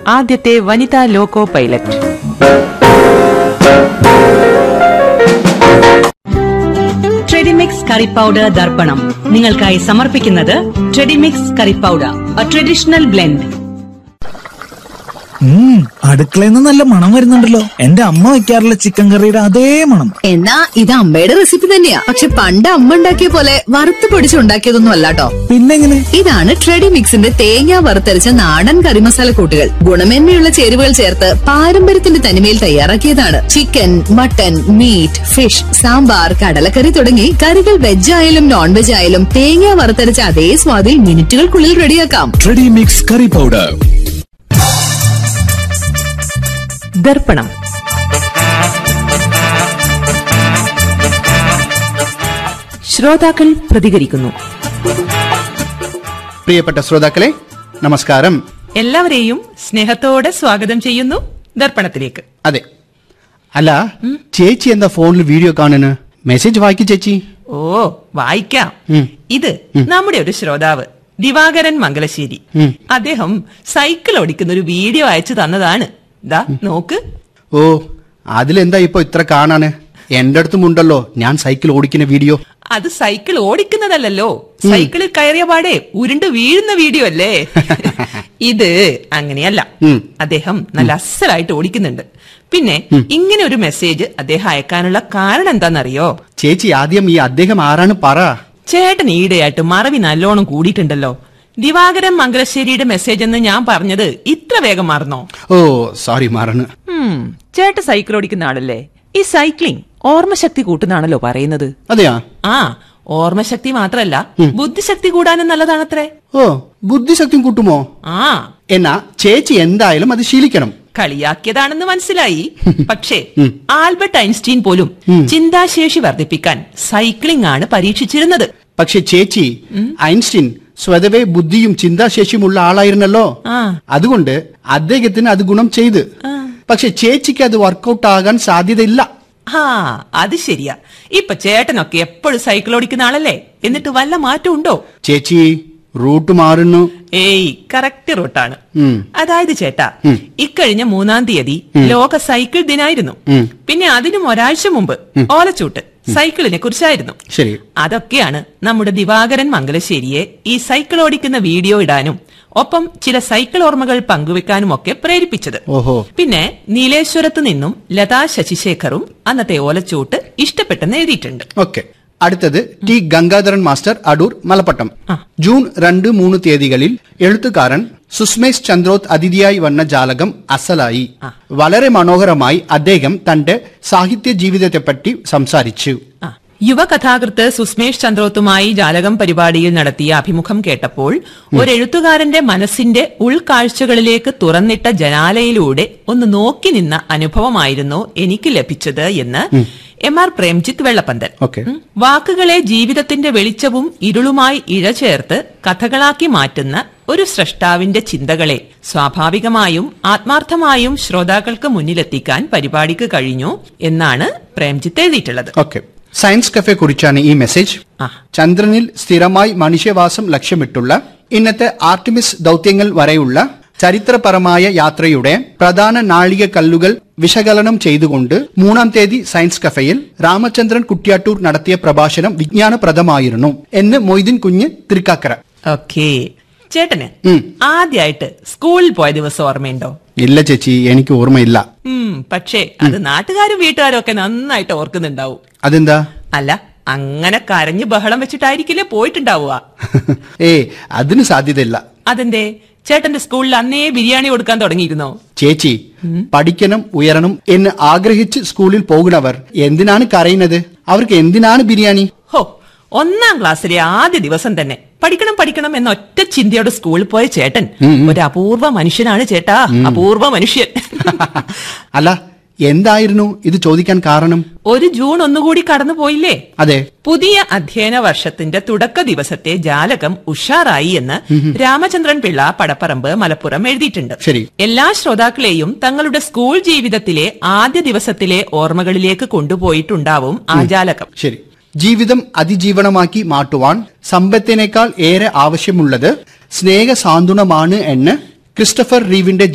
ആദ്യത്തെ വനിതാ loco pilot Tredimix curry powder Darpanam നിങ്ങൾക്കായി സമർപ്പിക്കുന്നത് Tredimix curry powder a traditional blend ഉം അടുക്കളയിൽ നിന്ന് നല്ല മണം വരുന്നുണ്ടല്ലോ എന്റെ അമ്മ വെക്കാറുള്ള ചിക്കൻ കറിയുടെ അതേ മണം എന്നാ ഇത് അമ്മയുടെ റെസിപ്പി തന്നെയാ പക്ഷെ പണ്ട് അമ്മ ഉണ്ടാക്കിയ പോലെ വറുത്ത് പൊടിച്ചുണ്ടാക്കിയതൊന്നും അല്ലാട്ടോ പിന്നെങ്ങനെ ഇതാണ് ട്രെഡി മിക്സിന്റെ തേങ്ങ വറുത്തരച്ച നാടൻ കറി മസാല കൂട്ടുകൾ ഗുണമേന്മയുള്ള ചേരുവകൾ ചേർത്ത് പാരമ്പര്യത്തിന്റെ തനിമയിൽ തയ്യാറാക്കിയതാണ് chicken mutton meat fish sambar കടലക്കറി തുടങ്ങി കറികൾ വെജ് ആയാലും നോൺ വെജ് ആയാലും തേങ്ങ വറുത്തരച്ച അതേ സ്വാദിൽ മിനിറ്റുകൾക്കുള്ളിൽ റെഡിയാക്കാം ട്രെഡി മിക്സ് കറി പൗഡർ ദർപ്പണം ശ്രോതാക്കൾ പ്രതികരിക്കുന്നു പ്രിയപ്പെട്ട ശ്രോതാക്കളെ നമസ്കാരം എല്ലാവരെയും സ്നേഹത്തോടെ സ്വാഗതം ചെയ്യുന്നു ദർപ്പണത്തിലേക്ക് അതെ അല്ല ചേച്ചി എന്താ ഫോണിൽ വീഡിയോ കാണുന്നു മെസ്സേജ് വായിക്കും ചേച്ചി ഓ വായിക്കാം ഉം. ഇത് നമ്മുടെ ഒരു ശ്രോതാവ് ദിവാകരൻ മംഗലശ്ശേരി ഉം. അദ്ദേഹം സൈക്കിൾ ഓടിക്കുന്ന ഒരു വീഡിയോ അയച്ചു തന്നതാണ് ദാ നോക്ക് ഓ അതിലെന്താ ഇപ്പൊ ഇത്ര കാണാന് എന്റെ അടുത്തും ഉണ്ടല്ലോ ഞാൻ സൈക്കിൾ ഓടിക്കുന്ന വീഡിയോ അത് സൈക്കിൾ ഓടിക്കുന്നതല്ലല്ലോ സൈക്കിളിൽ കയറിയ പാടെ ഉരുണ്ട് വീഴുന്ന വീഡിയോ അല്ലേ ഇത് അങ്ങനെയല്ല ഉം. അദ്ദേഹം നല്ല അസലായിട്ട് ഓടിക്കുന്നുണ്ട് പിന്നെ ഇങ്ങനെ ഒരു മെസ്സേജ് അദ്ദേഹം അയക്കാനുള്ള കാരണം എന്താണെന്നറിയോ ചേച്ചി ആദ്യം ഈ അദ്ദേഹം ആരാണ് പറ ചേട്ടൻ ഈടെയായിട്ട് മറവി നല്ലോണം കൂടിയിട്ടുണ്ടല്ലോ ദിവാകരൻ മംഗലശ്ശേരിയുടെ മെസ്സേജ് എന്ന് ഞാൻ പറഞ്ഞത് ഇത്ര വേഗം മറന്നോ ഓ സോറി മാറണ് ഉം, ചേട്ടൻ സൈക്കിൾ ഓടിക്കുന്ന ആളല്ലേ ഈ സൈക്ലിംഗ് ഓർമ്മശക്തി കൂട്ടുന്നാണല്ലോ പറയുന്നത് അതെയാ ആ ഓർമ്മശക്തി മാത്രല്ല ബുദ്ധിശക്തി കൂടാനും നല്ലതാണത്രേ ഓ ബുദ്ധിശക്തിയും കൂട്ടുമോ ആ എന്നാ ചേച്ചി എന്തായാലും അത് ശീലിക്കണം കളിയാക്കിയതാണെന്ന് മനസ്സിലായി പക്ഷേ ആൽബർട്ട് ഐൻസ്റ്റീൻ പോലും ചിന്താശേഷി വർദ്ധിപ്പിക്കാൻ സൈക്ലിംഗ് ആണ് പരീക്ഷിച്ചിരുന്നത് പക്ഷെ ചേച്ചി ഐൻസ്റ്റീൻ സ്വതവേ ബുദ്ധിയും ചിന്താശേഷിയുമുള്ള ആളായിരുന്നല്ലോ ആ. അതുകൊണ്ട് അദ്ദേഹത്തിന് അത് ഗുണം ചെയ്ത് പക്ഷെ ചേച്ചിക്ക് അത് വർക്കൗട്ട് ആകാൻ സാധ്യതയില്ല ആ അത് ശരിയാ ഇപ്പൊ ചേട്ടനൊക്കെ എപ്പോഴും സൈക്കിൾ ഓടിക്കുന്ന ആളല്ലേ എന്നിട്ട് വല്ല മാറ്റം ഉണ്ടോ ചേച്ചി റൂട്ട് മാറുന്നു ഏയ് കറക്റ്റ് റൂട്ടാണ് ഉം. അതായത് ചേട്ടാ ഇക്കഴിഞ്ഞ മൂന്നാം തീയതി ലോക സൈക്കിൾ ദിനായിരുന്നു പിന്നെ അതിനും ഒരാഴ്ച മുമ്പ് ഓലച്ചൂട്ട് സൈക്കിളിനെ കുറിച്ചായിരുന്നു ശരി അതൊക്കെയാണ് നമ്മുടെ ദിവാകരൻ മംഗലശ്ശേരിയെ ഈ സൈക്കിൾ ഓടിക്കുന്ന വീഡിയോ ഇടാനും ഒപ്പം ചില സൈക്കിൾ ഓർമ്മകൾ പങ്കുവെക്കാനും ഒക്കെ പ്രേരിപ്പിച്ചത് ഓഹോ പിന്നെ നീലേശ്വരത്ത് നിന്നും ലതാ ശശിശേഖറും അന്നത്തെ ഓലച്ചൂട്ട് ഇഷ്ടപ്പെട്ടെന്ന് എഴുതിയിട്ടുണ്ട് ഓക്കെ അടുത്തത് ടി ഗംഗാധരൻ മാസ്റ്റർ അടൂർ മലപ്പട്ടം ആ. ജൂൺ രണ്ട് മൂന്ന് തീയതികളിൽ എഴുത്തുകാരൻ സുസ്മേഷ് ചന്ദ്രോത്ത് അതിഥിയായി വന്ന ജാലകം അസലായി വളരെ മനോഹരമായി അദ്ദേഹം തന്റെ സാഹിത്യ ജീവിതത്തെപ്പറ്റി സംസാരിച്ചു ആ. യുവകഥാകൃത്ത് സുസ്മേഷ് ചന്ദ്രോത്തുമായി ജാലകം പരിപാടിയിൽ നടത്തിയ അഭിമുഖം കേട്ടപ്പോൾ ഒരു എഴുത്തുകാരന്റെ മനസ്സിന്റെ ഉൾക്കാഴ്ചകളിലേക്ക് തുറന്നിട്ട ജനാലയിലൂടെ ഒന്ന് നോക്കി നിന്ന അനുഭവമായിരുന്നു എനിക്ക് ലഭിച്ചത് എന്ന് M R Premjith Vellappanthan okay ഉം. വാക്കുകളെ ജീവിതത്തിന്റെ വെളിച്ചവും ഇരുളുമായി ഇഴചേർത്ത് കഥകളാക്കി മാറ്റുന്ന ഒരു സ്രഷ്ടാവിന്റെ ചിന്തകളെ സ്വാഭാവികമായും ആത്മാർത്ഥമായും ശ്രോതാക്കൾക്ക് മുന്നിലെത്തിക്കാൻ പരിപാടിക്ക് കഴിഞ്ഞു എന്നാണ് പ്രേംജിത്ത് എഴുതിയിട്ടുള്ളത് ഓക്കെ സയൻസ് കഫെ കുറിച്ചാണ് ഈ മെസ്സേജ് ആ. ചന്ദ്രനിൽ സ്ഥിരമായി മനുഷ്യവാസം ലക്ഷ്യമിട്ടുള്ള ഇന്നത്തെ ആർട്ടിമിസ് ദൗത്യങ്ങൾ വരെയുള്ള ചരിത്രപരമായ യാത്രയുടെ പ്രധാന നാഴികക്കല്ലുകൾ വിശകലനം ചെയ്തുകൊണ്ട് മൂന്നാം തീയതി സയൻസ് കഫയിൽ രാമചന്ദ്രൻ കുറ്റ്യാട്ടൂർ നടത്തിയ പ്രഭാഷണം വിജ്ഞാനപ്രദമായിരുന്നു എന്ന് മൊയ്തീൻ കുഞ്ഞ് തൃക്കാക്കര ഓക്കേ ചേട്ടന് ഉം. ആദ്യമായിട്ട് സ്കൂളിൽ പോയ ദിവസം ഓർമ്മയുണ്ടോ ഇല്ല ചേച്ചി എനിക്ക് ഓർമ്മയില്ല ഉം പക്ഷേ അത് നാട്ടുകാരും വീട്ടുകാരും ഒക്കെ നന്നായിട്ട് ഓർക്കുന്നുണ്ടാവും അതെന്താ അല്ല അങ്ങനെ കരഞ്ഞ് ബഹളം വെച്ചിട്ടായിരിക്കില്ലേ പോയിട്ടുണ്ടാവുക ഏ അതിന് സാധ്യതയില്ല അതെന്തേ ചേട്ടന്റെ സ്കൂളിൽ അന്നേ ബിരിയാണി കൊടുക്കാൻ തുടങ്ങിയിരുന്നോ ചേച്ചി പഠിക്കണം ഉയരണം എന്ന് ആഗ്രഹിച്ച് സ്കൂളിൽ പോകുന്നവർ എന്തിനാണ് കരയുന്നത് അവർക്ക് എന്തിനാണ് ബിരിയാണി ഹോ ഒന്നാം ക്ലാസ്സിലെ ആദ്യ ദിവസം തന്നെ പഠിക്കണം പഠിക്കണം എന്ന ഒറ്റ ചിന്തയോടെ സ്കൂളിൽ പോയ ചേട്ടൻ ഒരു അപൂർവ മനുഷ്യനാണ് ചേട്ടാ അപൂർവ മനുഷ്യൻ അല്ല എന്തായിരുന്നു ഇത് ചോദിക്കാൻ കാരണം ഒരു ജൂൺ ഒന്നുകൂടി കടന്നു പോയില്ലേ അതെ പുതിയ അധ്യയന വർഷത്തിന്റെ തുടക്ക ദിവസത്തെ ജാലകം ഉഷാറായി എന്ന് രാമചന്ദ്രൻ പിള്ള പടപ്പറമ്പ് മലപ്പുറം എഴുതിയിട്ടുണ്ട് ശരി. എല്ലാ ശ്രോതാക്കളെയും തങ്ങളുടെ സ്കൂൾ ജീവിതത്തിലെ ആദ്യ ദിവസത്തിലെ ഓർമ്മകളിലേക്ക് കൊണ്ടുപോയിട്ടുണ്ടാവും ആ ജാലകം ശരി ജീവിതം അതിജീവനമാക്കി മാറ്റുവാൻ സമ്പത്തിനേക്കാൾ ഏറെ ആവശ്യമുള്ളത് സ്നേഹ സാന്ത്വനമാണ് എന്ന് ക്രിസ്റ്റഫർ റീവിന്റെ